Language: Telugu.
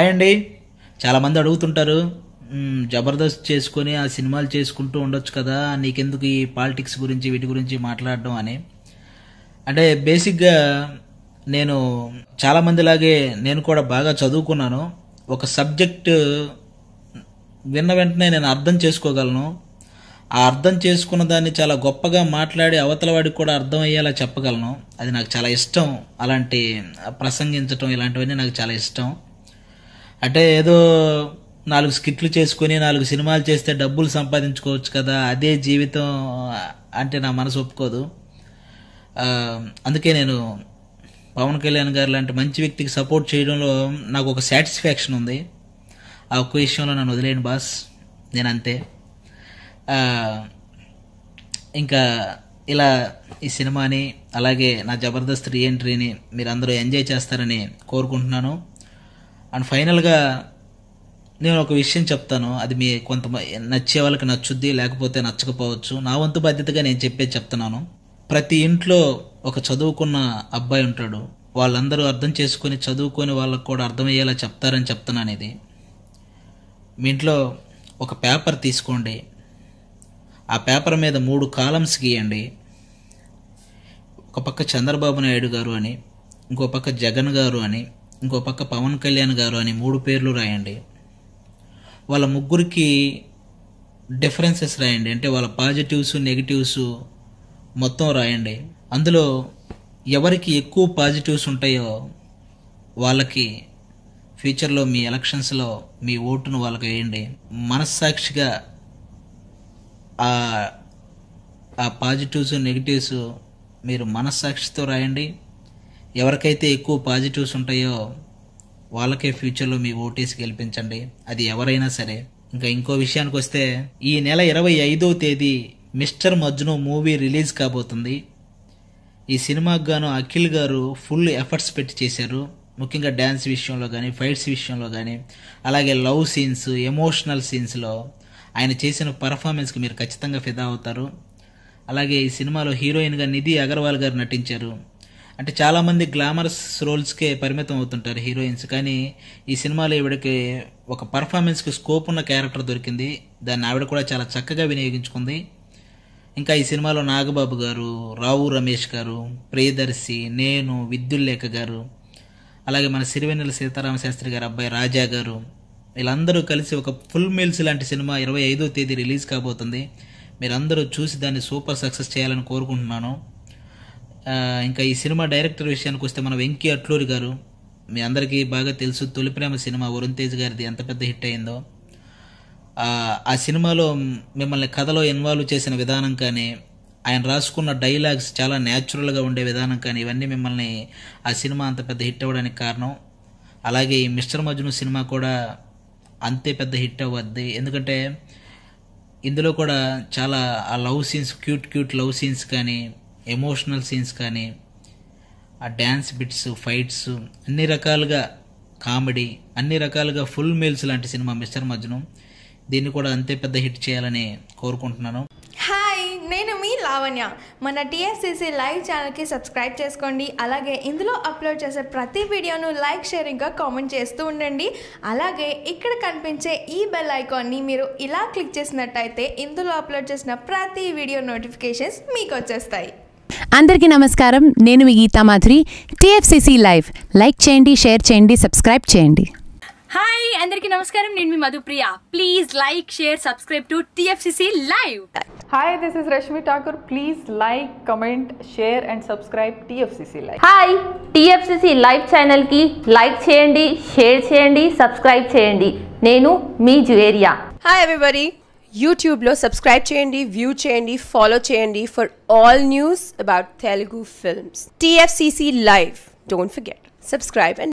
హాయ్ అండి చాలామంది అడుగుతుంటారు "మ్మ్, జబర్దస్త్ చేసుకొని ఆ సినిమాలు చేసుకుంటూ ఉండొచ్చు కదా నీకెందుకు ఈ పాలిటిక్స్ గురించి వీటి గురించి మాట్లాడడం అని అంటే బేసిక్గా నేను చాలామందిలాగే నేను కూడా బాగా చదువుకున్నాను ఒక సబ్జెక్ట్ విన్న వెంటనే నేను అర్థం చేసుకోగలను ఆ అర్థం చేసుకున్న దాన్ని చాలా గొప్పగా మాట్లాడి అవతల వాడికి కూడా అర్థం అయ్యేలా చెప్పగలను అది నాకు చాలా ఇష్టం అలాంటి ప్రసంగించటం ఇలాంటివన్నీ నాకు చాలా ఇష్టం అంటే ఏదో నాలుగు స్కిట్లు చేసుకొని నాలుగు సినిమాలు చేస్తే డబ్బులు సంపాదించుకోవచ్చు కదా అదే జీవితం అంటే నా మనసు ఒప్పుకోదు ఆ, అందుకే నేను పవన్ కళ్యాణ్ గారు లాంటి మంచి వ్యక్తికి సపోర్ట్ చేయడంలో నాకు ఒక సాటిస్ఫాక్షన్ ఉంది ఆ ఒక్క విషయంలో నన్ను వదిలేను బాస్ నేను అంతే ఆ, ఇంకా ఇలా ఈ సినిమాని అలాగే నా జబర్దస్త్ రీఎంట్రీని మీరు అందరూ ఎంజాయ్ చేస్తారని కోరుకుంటున్నాను అండ్ ఫైనల్గా నేను ఒక విషయం చెప్తాను అది మీ కొంత నచ్చే వాళ్ళకి నచ్చుద్ది లేకపోతే నచ్చకపోవచ్చు నా వంతు బాధ్యతగా నేను చెప్పేది చెప్తున్నాను ప్రతి ఇంట్లో ఒక చదువుకున్న అబ్బాయి ఉంటాడు వాళ్ళందరూ అర్థం చేసుకొని చదువుకొని వాళ్ళకు కూడా అర్థమయ్యేలా చెప్తారని చెప్తున్నాను ఇది మీ ఇంట్లో ఒక పేపర్ తీసుకోండి ఆ పేపర్ మీద మూడు కాలమ్స్ గీయండి ఒక పక్క చంద్రబాబు నాయుడు గారు అని ఇంకో పక్క జగన్ గారు అని ఇంకో పక్క పవన్ కళ్యాణ్ గారు అని మూడు పేర్లు రాయండి వాళ్ళ ముగ్గురికి డిఫరెన్సెస్ రాయండి అంటే వాళ్ళ పాజిటివ్స్ నెగిటివ్స్ మొత్తం రాయండి అందులో ఎవరికి ఎక్కువ పాజిటివ్స్ ఉంటాయో వాళ్ళకి ఫ్యూచర్లో మీ ఎలక్షన్స్లో మీ ఓటును వాళ్ళకి వేయండి మనస్సాక్షిగా ఆ ఆ పాజిటివ్స్ నెగిటివ్స్ మీరు మనస్సాక్షితో రాయండి ఎవరికైతే ఎక్కువ పాజిటివ్స్ ఉంటాయో వాళ్ళకే ఫ్యూచర్లో మీ ఓటేసి గెలిపించండి అది ఎవరైనా సరే ఇంకా ఇంకో విషయానికి వస్తే ఈ నెల ఇరవై ఐదో తేదీ మిస్టర్ మజ్ను మూవీ రిలీజ్ కాబోతుంది ఈ సినిమాకు గాను అఖిల్ గారు ఫుల్ ఎఫర్ట్స్ పెట్టి చేశారు ముఖ్యంగా డ్యాన్స్ విషయంలో కానీ ఫైట్స్ విషయంలో కానీ అలాగే లవ్ సీన్స్ ఎమోషనల్ సీన్స్లో ఆయన చేసిన పర్ఫార్మెన్స్కి మీరు ఖచ్చితంగా ఫిదా అవుతారు అలాగే ఈ సినిమాలో హీరోయిన్గా నిధి అగర్వాల్ గారు నటించారు అంటే చాలామంది గ్లామరస్ రోల్స్కే పరిమితం అవుతుంటారు హీరోయిన్స్ కానీ ఈ సినిమాలో ఈవిడకి ఒక పర్ఫార్మెన్స్కి స్కోప్ ఉన్న క్యారెక్టర్ దొరికింది దాన్ని ఆవిడ కూడా చాలా చక్కగా వినియోగించుకుంది ఇంకా ఈ సినిమాలో నాగబాబు గారు రావు రమేష్ గారు ప్రియదర్శి నేను విద్యుల్లేఖ గారు అలాగే మన సిరివెన్నెల సీతారామ శాస్త్రి గారు అబ్బాయి రాజా గారు వీళ్ళందరూ కలిసి ఒక ఫుల్ మీల్స్ లాంటి సినిమా ఇరవై ఐదో తేదీ రిలీజ్ కాబోతుంది మీరందరూ చూసి దాన్ని సూపర్ సక్సెస్ చేయాలని కోరుకుంటున్నాను ఆ, ఇంకా ఈ సినిమా డైరెక్టర్ విషయానికి వస్తే మన వెంకీ అట్లూరి గారు మీ అందరికీ బాగా తెలుసు తొలి ప్రేమ సినిమా వరుణ్ తేజ్ గారిది ఎంత పెద్ద హిట్ అయిందో ఆ, ఆ సినిమాలో మిమ్మల్ని కథలో ఇన్వాల్వ్ చేసిన విధానం కానీ ఆయన రాసుకున్న డైలాగ్స్ చాలా న్యాచురల్గా ఉండే విధానం కానీ ఇవన్నీ మిమ్మల్ని ఆ సినిమా అంత పెద్ద హిట్ అవ్వడానికి కారణం అలాగే ఈ మిస్టర్ మజ్ను సినిమా కూడా అంతే పెద్ద హిట్ అవ్వద్ది ఎందుకంటే ఇందులో కూడా చాలా ఆ love scenes cute cute love scenes కానీ ఎమోషనల్ సీన్స్ కానీ ఆ డ్యాన్స్ బిట్స్ ఫైట్స్ అన్ని రకాలుగా కామెడీ అన్ని రకాలుగా ఫుల్ మీల్స్ లాంటి సినిమా మిస్టర్ మజ్ను దీన్ని కూడా అంతే పెద్ద హిట్ చేయాలని కోరుకుంటున్నాను హాయ్ నేను మీ లావణ్య మన టీఎస్సీసీ లైవ్ ఛానల్కి సబ్స్క్రైబ్ చేసుకోండి అలాగే ఇందులో అప్లోడ్ చేసే ప్రతి వీడియోను లైక్ షేరింగ్గా కామెంట్ చేస్తూ ఉండండి అలాగే ఇక్కడ కనిపించే ఈ బెల్ ఐకాన్ని మీరు ఇలా క్లిక్ చేసినట్టయితే ఇందులో అప్లోడ్ చేసిన ప్రతి వీడియో నోటిఫికేషన్స్ మీకు వచ్చేస్తాయి అందరికీ నమస్కారం నేను మీ Geetha Madhuri TFCC live like చేయండి షేర్ చేయండి సబ్స్క్రైబ్ చేయండి హాయ్ అందరికీ నమస్కారం నేను మీ Madhupriya please like share subscribe to TFCC live Hi, this is Rashmi Thakur. Please like, comment, share, and subscribe TFCC Live. Hi TFCC live ఛానల్కి లైక్ చేయండి షేర్ చేయండి సబ్స్క్రైబ్ చేయండి నేను మీ జువేరియా హాయ్ ఎవ్రీబడి యూట్యూబ్లో సబ్స్క్రైబ్ చేయండి వ్యూ చేయండి ఫాలో చేయండి for all news about Telugu films TFCC live don't forget subscribe and